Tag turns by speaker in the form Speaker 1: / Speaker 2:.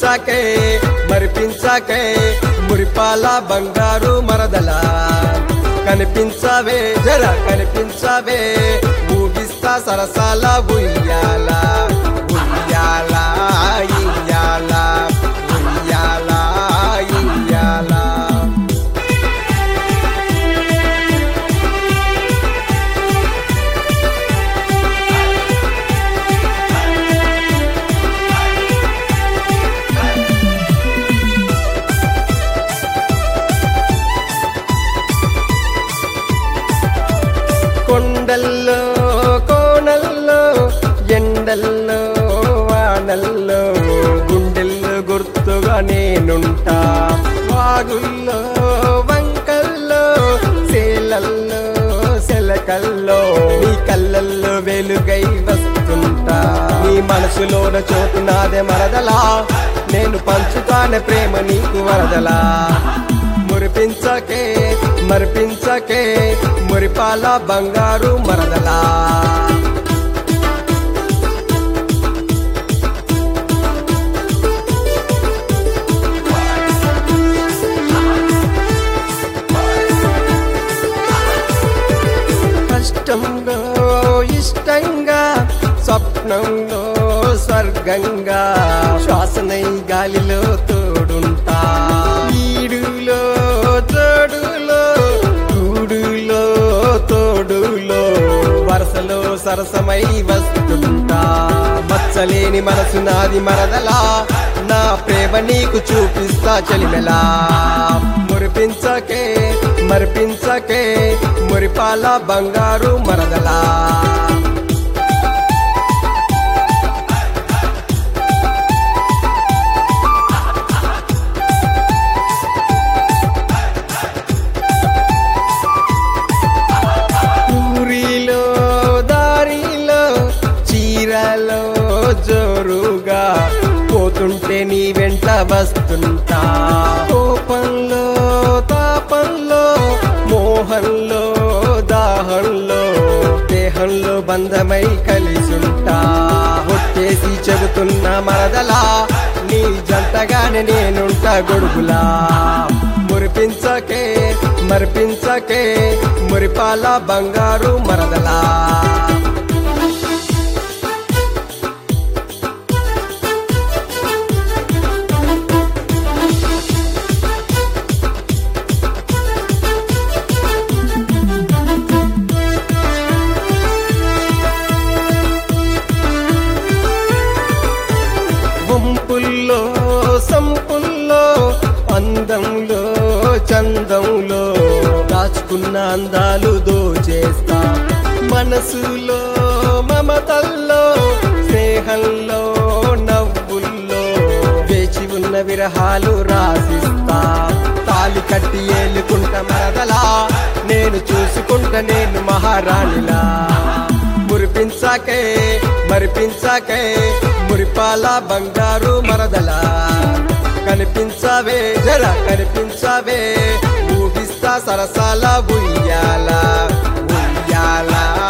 Speaker 1: మరిపించకే మరిపించకే మురిపాల బంగారు మరదలా కనిపించవే జర కనిపించవే ఊగిస్తా సరసాల ఉయ్యాల ఉయ్యాల ఇయ్యాల ఉయ్యాల ఇయ్యాల కొండల్లో కోనల్లో ఎండల్లో వానల్లో గుండెల్లో గుర్తుగా నేనుంటా వాగుల్లో వంకల్లో సేలల్లో సెలకల్లో నీ కళ్ళల్లో వెలుగై వస్తుంటా నీ మనసులోన చోటు నాదే మరదలా నేను పంచుతానే ప్రేమ నీకు వరదలా మురిపించకే మరిపించకే మురిపాల బంగారు మరదలా కష్టంలో ఇష్టంగా స్వప్నంలో స్వర్గంగా శ్వాసనై గాలిలో తోడుంటా ఈడులో తోడులో గూడులో తోడులో వరసలో సరసమై వస్తుంటా మచ్చలేని మనసు నాది మరదలా నా ప్రేమ నీకు చూపిస్తా చెలిమెలా మురిపించకే మరిపించకే మురిపాల బంగారు మరదలా ఊరిలో దారిలో చీరలో జోరుగా పోతుంటే నీ వెంట వస్తుంటా కోపంలో తాపంలో మోహంలో దాహంలో దేహంలో బంధమై కలిసుంటా ఒట్టేసి చెబుతున్న మరదలా నీ జంటగానే నేనుంటా గొడుగులా మురిపించకే మరిపించకే మురిపాల బంగారు మరదలా వంపుల్లో సంపుల్లో అందంలో చందంలో దాచుకున్న అందాలు దోచేస్తా మనసులో మమతల్లో స్నేహంలో నవ్వుల్లో వేచి ఉన్న విరహాలు రాసిస్తా తాలి కట్టి ఏలుకుంట మరదలా నేను చూసుకుంట నేను మహారాణిలా మురిపించాకే మరిపించాకే మురిపాల బంగారు మరదలా కనిపించవే జర కనిపించవే ఊగిస్తా సరసాల ఉయ్యాల ఉయ్యాల